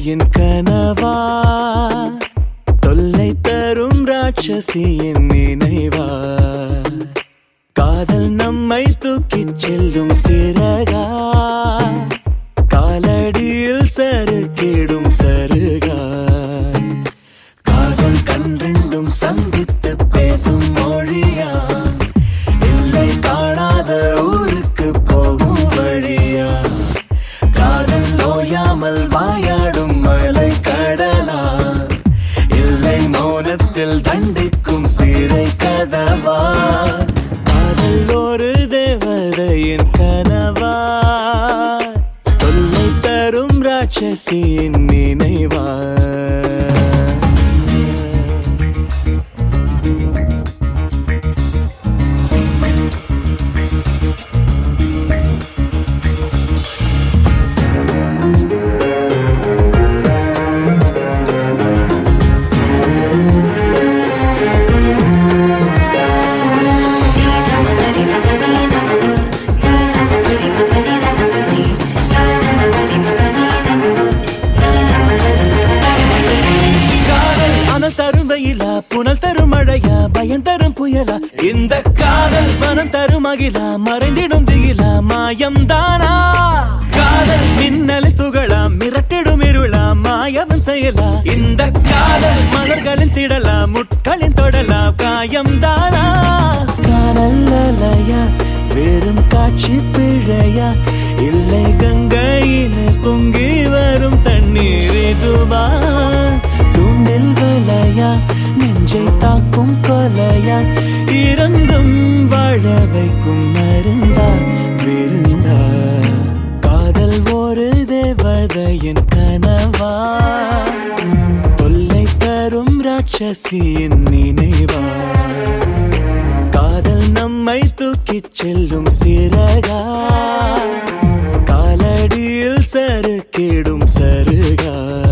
தேவதையின் கனவா தொல்லை தரும் ராட்சசியின் நினைவா காதல் நம்மை தூக்கிச் செல்லும் சிறகா காலடியில் சறுக்கிடும் சருகா காதல் கன்றெண்டும் சந்தித்து பேசும் மொழியா இல்லை காணாத ஊருக்கு போகும் வழியா காதல் ஓயாமல் வாயாடும் மலை கடலா இல்லை மௌனத்தில் தண்டிக்கும் சிறை கதவா காதல் ஒரு தேவதையின் கனவா தொல்லை தரும் ராட்சசியின் நினைவா காதல் அனல் தரும் வெயிலா புனல் தரும் மழையா பயம் தரும் புயலா இந்த காதல் மனம் தரும் அகிலா மறைந்திடும் திகிலா மாயம் தானா காதல் மின்னலை துகளா மிரட்டிடும் இருளா மாயவன் செயலா இந்த காதல் மலர்களின் திடலா முட்களின் தொடலா காயம் தானா காதல் அலையா வெறும் காட்சி பிழையா இல்லை கங்கையில பொங்கி வரும் தண்ணீர் இதுவா தூண்டில் வலையா நெஞ்சை தாக்கும் கொலையா இறந்தும் வாழ வைக்கும் மருந்தா விருந்தா காதல் ஒரு தேவதையின் கனவா தொல்லை தரும் ராட்சசியின் நினைவா காதல் நம்மை தூக்கிச் செல்லும் சிறகா காலடியில் சறுக்கிடும் சருகா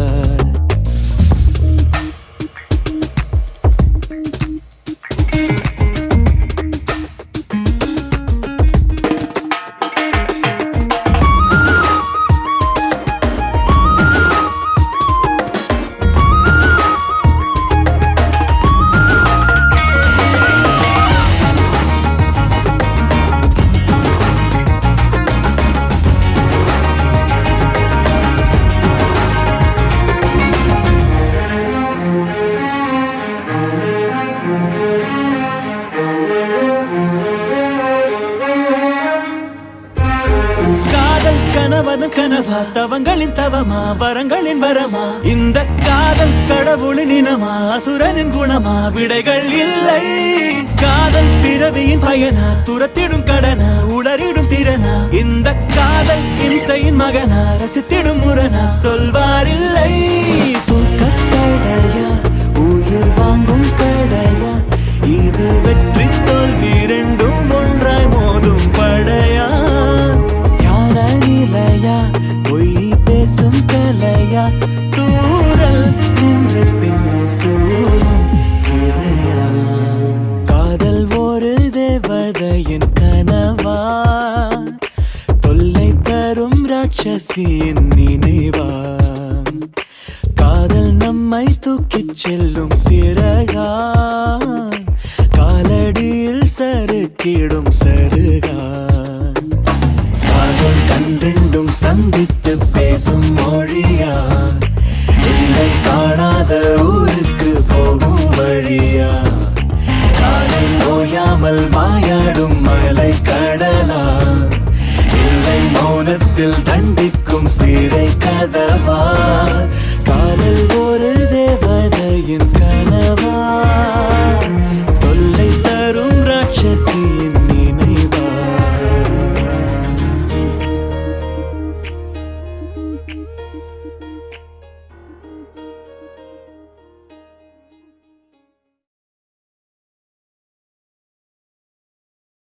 காதல் கனவதன் கனவா தவங்களின் தவமா வரங்களின் வரமா இந்த காதல் கடவுளின் இனமா அசுரனின் குணமா விடைகள் இல்லை காதல் பிறவியின் பயனா துரத்திடும் கடனா உளறிடும் திறனா இந்த காதல் இம்சையின் மகனா ரசித்திடும் முரணா சொல்வாரில்லை தூக்கத்தடையா உயிர் வாங்கும் கடையா இது வெற்றி தோல்வி இரண்டும் ஒன்றாய் மோதும் படையா ஞான நிலையா பொய் பேசும் கலையா தூரல் நின்று பின்னும் தூரம் கிளையா காதல் ஒரு தேவதையின் கனவா தொல்லை தரும் ராட்சசியின் நினைவா காதல் நம்மை தூக்கிச் செல்லும் சிறகா காலடியில் சறுக்கிடும் சருகா காதல் கன்றெண்டும் சந்தித்து பேசும் மொழியா இல்லை காணாத ஊருக்கு போகும் வழியா காதல் ஓயாமல் வாயாடும் மலை கடலா இல்லை மௌனத்தில் தண்டிக்கும் சிறை கதவா காதல் ஒரு தேவதையின் கனவா தொல்லை தரும் ராட்சசியின்